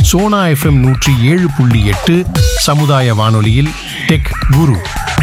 Sona FM நூற்றி ஏழு புள்ளி எட்டு சமுதாய வானொலியில் டெக் குரு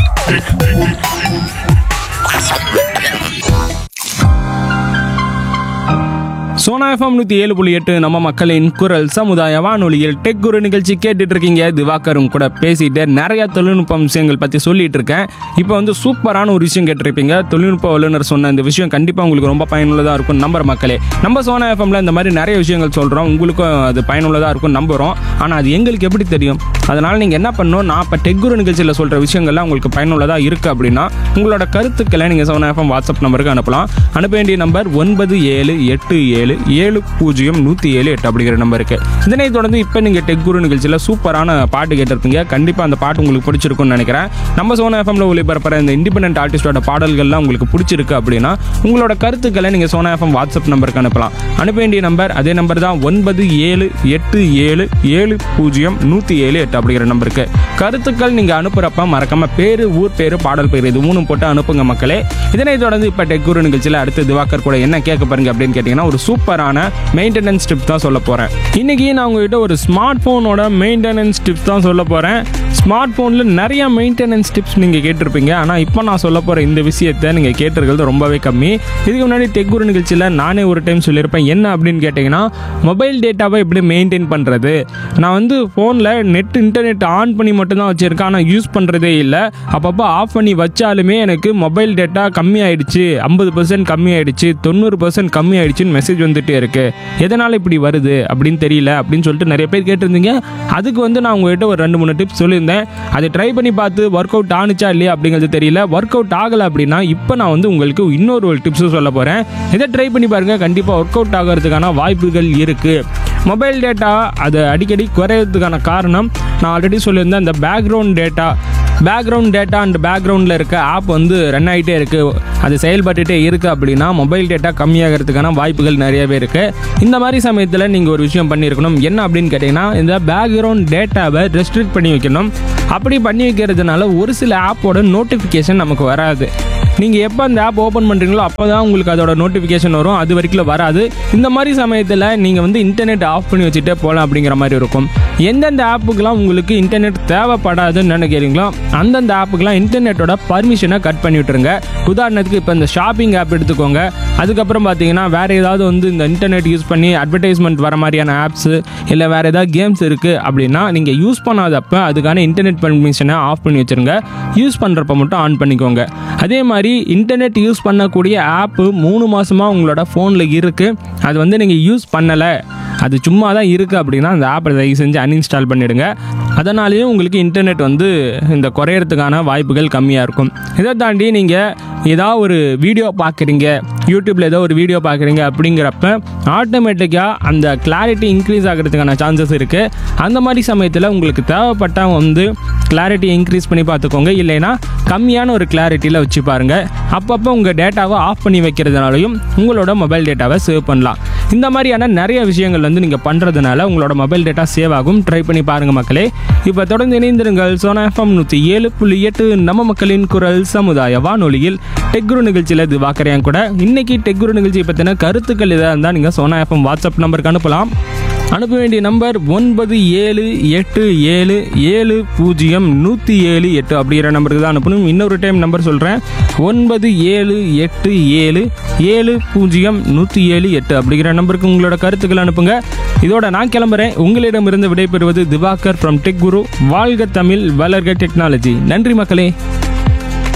சோனா எஃப்எம் நூற்றி ஏழு புள்ளி எட்டு நம்ம மக்களின் குரல் சமுதாய வானொலியில் டெக் குரு நிகழ்ச்சி கேட்டுட்டு இருக்கீங்க திவாகரும் கூட பேசிட்டு நிறைய தொழில்நுட்ப விஷயங்கள் பற்றி சொல்லிட்டு இருக்கேன் இப்போ வந்து சூப்பரான ஒரு விஷயம் கேட்டிருப்பீங்க தொழில்நுட்ப வல்லுநர் சொன்ன இந்த விஷயம் கண்டிப்பாக உங்களுக்கு ரொம்ப பயனுள்ளதாக இருக்கும் நம்புற மக்களே நம்ம சோனா எஃப்எம்ல இந்த மாதிரி நிறைய விஷயங்கள் சொல்கிறோம் உங்களுக்கும் அது பயனுள்ளதாக இருக்கும் நம்புகிறோம் ஆனால் அது எங்களுக்கு எப்படி தெரியும் அதனால் நீங்கள் என்ன பண்ணணும் நான் இப்போ டெக் குரு நிகழ்ச்சியில் சொல்கிற விஷயங்கள்லாம் உங்களுக்கு பயனுள்ளதாக இருக்குது அப்படின்னா உங்களோட கருத்துக்களை நீங்கள் சோனா எஃப்எம் வாட்ஸ்அப் நம்பருக்கு அனுப்பலாம் அனுப்ப வேண்டிய நம்பர் ஒன்பது ஏழு எட்டு ஏழு ஏழு பூஜ்ஜியம் நூற்றி ஏழு எட்டு அப்படிங்கிற நம்பருக்கு இதனை தொடர்ந்து இப்போ நீங்கள் டெக் குரு நிகழ்ச்சியில் சூப்பரான பாட்டு கேட்டிருப்பீங்க கண்டிப்பாக அந்த பாட்டு உங்களுக்கு பிடிச்சிருக்கும்னு நினைக்கிறேன் நம்ம சோனா எஃப்எம்ல ஒளிபரப்புற இந்த இண்டிபெண்டன்ட் ஆர்டிஸ்டோட பாடல்கள்லாம் உங்களுக்கு பிடிச்சிருக்கு அப்படின்னா உங்களோட கருத்துக்களை நீங்கள் சோனா எஃப்எம் வாட்ஸ்அப் நம்பருக்கு அனுப்பலாம் அனுப்ப வேண்டிய நம்பர் அதே நம்பர் தான் ஒன்பது ஏழு எட்டு ஏழு ஏழு பூஜ்ஜியம் நூற்றி ஏழு எட்டு அப்படிங்கிற நம்பருக்கு கருத்துக்கள் நீங்கள் அனுப்புகிறப்ப மறக்காம பேர் ஊர் பேர் பாடல் பேர் இது மூணும் போட்டு அனுப்புங்க மக்களே இதனை தொடர்ந்து இப்போ டெக் குரு நிகழ்ச்சியில் அடுத்து திவாகர் கூட என்ன கேட்க பாருங்க அப்படின்னு கேட்டிங்கன்னா ஒரு சூப்பரான மெயின்டெனன்ஸ் டிப்ஸ் தான் சொல்ல போகிறேன் இன்னைக்கு நான் உங்ககிட்ட ஒரு ஸ்மார்ட் ஃபோனோட மெயின்டெனன்ஸ் டிப்ஸ் தான் சொல்ல போகிறேன் ஸ்மார்ட் ஃபோனில் நிறைய மெயின்டெனன்ஸ் டிப்ஸ் நீங்கள் கேட்டிருப்பீங்க ஆனால் இப்போ நான் சொல்ல போகிற இந்த விஷயத்தை நீங்கள் கேட்டிருக்கிறது ரொம்பவே கம்மி இதுக்கு முன்னாடி டெக் குரு நிகழ்ச்சியில் நானே ஒரு டைம் சொல்லியிருப்பேன் என்ன அப்படின்னு கேட்டிங்கன்னா மொபைல் டேட்டாவை எப்படி மெயின்டைன் பண்ணுறது நான் வந்து ஃபோனில் நெட் இன்டர்நெட் ஆன் பண்ணி மட்டும்தான் வச்சுருக்கேன் ஆனால் யூஸ் பண்ணுறதே இல்லை அப்பப்போ ஆஃப் பண்ணி வச்சாலுமே எனக்கு மொபைல் டேட்டா கம்மி ஆயிடுச்சு ஐம்பது பர்சன்ட் கம்மி ஆயிடுச்சு தொண்ணூறு பர்சன்ட் கம்மி ஆயிடுச்சுன்னு மெசேஜ் வந்துட்டே இருக்கு எதனால் இப்படி வருது அப்படின்னு தெரியல அப்படின்னு சொல்லிட்டு நிறைய பேர் கேட்டிருந்தீங்க அதுக்கு வந்து நான் உங்ககிட்ட ஒரு ரெண்டு மூணு டிப்ஸ் சொல்லியிருந்தேன் அதை ட்ரை பண்ணி பார்த்து ஒர்க் அவுட் ஆனுச்சா இல்லையா அப்படிங்கிறது தெரியல ஒர்க் அவுட் ஆகலை அப்படின்னா இப்போ நான் வந்து உங்களுக்கு இன்னொரு ஒரு டிப்ஸும் சொல்ல போகிறேன் இதை ட்ரை பண்ணி பாருங்கள் கண்டிப்பாக ஒர்க் அவுட் ஆகிறதுக்கான வாய்ப்புகள் இருக்குது மொபைல் டேட்டா அது அடிக்கடி குறையிறதுக்கான காரணம் நான் ஆல்ரெடி சொல்லியிருந்தேன் இந்த background data background data and பேக்ரவுண்டில் இருக்க ஆப் வந்து ரன் ஆகிட்டே இருக்குது அது செயல்பட்டுட்டே இருக்குது அப்படின்னா மொபைல் டேட்டா கம்மியாகிறதுக்கான வாய்ப்புகள் நிறையவே இருக்குது இந்த மாதிரி சமயத்தில் நீங்கள் ஒரு விஷயம் பண்ணியிருக்கணும் என்ன அப்படின்னு கேட்டிங்கன்னா இந்த பேக்ரவுண்ட் டேட்டாவை ரெஸ்ட்ரிக்ட் பண்ணி வைக்கணும் அப்படி பண்ணி வைக்கிறதுனால ஒரு சில ஆப்போட நோட்டிஃபிகேஷன் நமக்கு வராது நீங்கள் எப்போ அந்த ஆப் ஓப்பன் பண்ணுறீங்களோ அப்போ தான் உங்களுக்கு அதோட நோட்டிஃபிகேஷன் வரும் அது வரைக்கும் வராது இந்த மாதிரி சமயத்தில் நீங்கள் வந்து இன்டர்நெட் ஆஃப் பண்ணி வச்சுட்டே போகலாம் அப்படிங்கிற மாதிரி இருக்கும் எந்தெந்த ஆப்புக்கெல்லாம் உங்களுக்கு இன்டர்நெட் தேவைப்படாதுன்னு நினைக்கிறீங்களோ அந்தந்த ஆப்புக்கெல்லாம் இன்டர்நெட்டோட பர்மிஷனை கட் பண்ணி விட்டுருங்க உதாரணத்துக்கு இப்போ இந்த ஷாப்பிங் ஆப் எடுத்துக்கோங்க அதுக்கப்புறம் பார்த்தீங்கன்னா வேறு ஏதாவது வந்து இந்த இன்டர்நெட் யூஸ் பண்ணி அட்வர்டைஸ்மெண்ட் வர மாதிரியான ஆப்ஸு இல்லை வேறு ஏதாவது கேம்ஸ் இருக்குது அப்படின்னா நீங்கள் யூஸ் பண்ணாதப்ப அதுக்கான இன்டர்நெட் பர்மிஷனை ஆஃப் பண்ணி வச்சுருங்க யூஸ் பண்ணுறப்ப மட்டும் ஆன் பண்ணிக்கோங்க அதே மாதிரி இன்டர்நெட் யூஸ் பண்ணக்கூடிய ஆப்பு மூணு மாதமாக உங்களோட ஃபோனில் இருக்குது அது வந்து நீங்கள் யூஸ் பண்ணலை அது சும்மா தான் இருக்குது அப்படின்னா அந்த ஆப்பை தயவு செஞ்சு அன்இன்ஸ்டால் பண்ணிவிடுங்க அதனாலேயும் உங்களுக்கு இன்டர்நெட் வந்து இந்த குறையறதுக்கான வாய்ப்புகள் கம்மியாக இருக்கும் இதை தாண்டி நீங்கள் ஏதாவது ஒரு வீடியோ பார்க்குறீங்க யூடியூப்பில் ஏதோ ஒரு வீடியோ பார்க்குறீங்க அப்படிங்கிறப்ப ஆட்டோமேட்டிக்காக அந்த கிளாரிட்டி இன்க்ரீஸ் ஆகிறதுக்கான சான்சஸ் இருக்குது அந்த மாதிரி சமயத்தில் உங்களுக்கு தேவைப்பட்டால் வந்து கிளாரிட்டி இன்க்ரீஸ் பண்ணி பார்த்துக்கோங்க இல்லைன்னா கம்மியான ஒரு கிளாரிட்டியில் வச்சு பாருங்கள் அப்பப்போ உங்கள் டேட்டாவை ஆஃப் பண்ணி வைக்கிறதுனாலையும் உங்களோட மொபைல் டேட்டாவை சேவ் பண்ணலாம் இந்த மாதிரியான நிறைய விஷயங்கள் வந்து நீங்கள் பண்ணுறதுனால உங்களோட மொபைல் டேட்டா சேவ் ஆகும் ட்ரை பண்ணி பாருங்கள் மக்களே இப்போ தொடர்ந்து இணைந்திருங்கள் சோனா எஃப்எம் நூற்றி ஏழு புள்ளி எட்டு நம்ம மக்களின் குரல் சமுதாய வானொலியில் டெக்குரு நிகழ்ச்சியில் இது வாக்கறையான் கூட இன்னைக்கு டெக்குரு நிகழ்ச்சியை பற்றின கருத்துக்கள் எதாக இருந்தால் நீங்கள் சோனா எஃப்எம் வாட்ஸ்அப் நம்பருக்கு அனுப்பலாம் அனுப்ப வேண்டிய நம்பர் ஒன்பது ஏழு எட்டு ஏழு ஏழு பூஜ்ஜியம் நூற்றி ஏழு எட்டு அப்படிங்கிற நம்பருக்கு தான் அனுப்பணும் இன்னொரு டைம் நம்பர் சொல்கிறேன் ஒன்பது ஏழு எட்டு ஏழு ஏழு பூஜ்ஜியம் நூற்றி ஏழு எட்டு அப்படிங்கிற நம்பருக்கு உங்களோட கருத்துக்கள் அனுப்புங்க இதோட நான் கிளம்புறேன் உங்களிடமிருந்து விடைபெறுவது திவாகர் ஃப்ரம் டெக் குரு வாழ்க தமிழ் வளர்க டெக்னாலஜி நன்றி மக்களே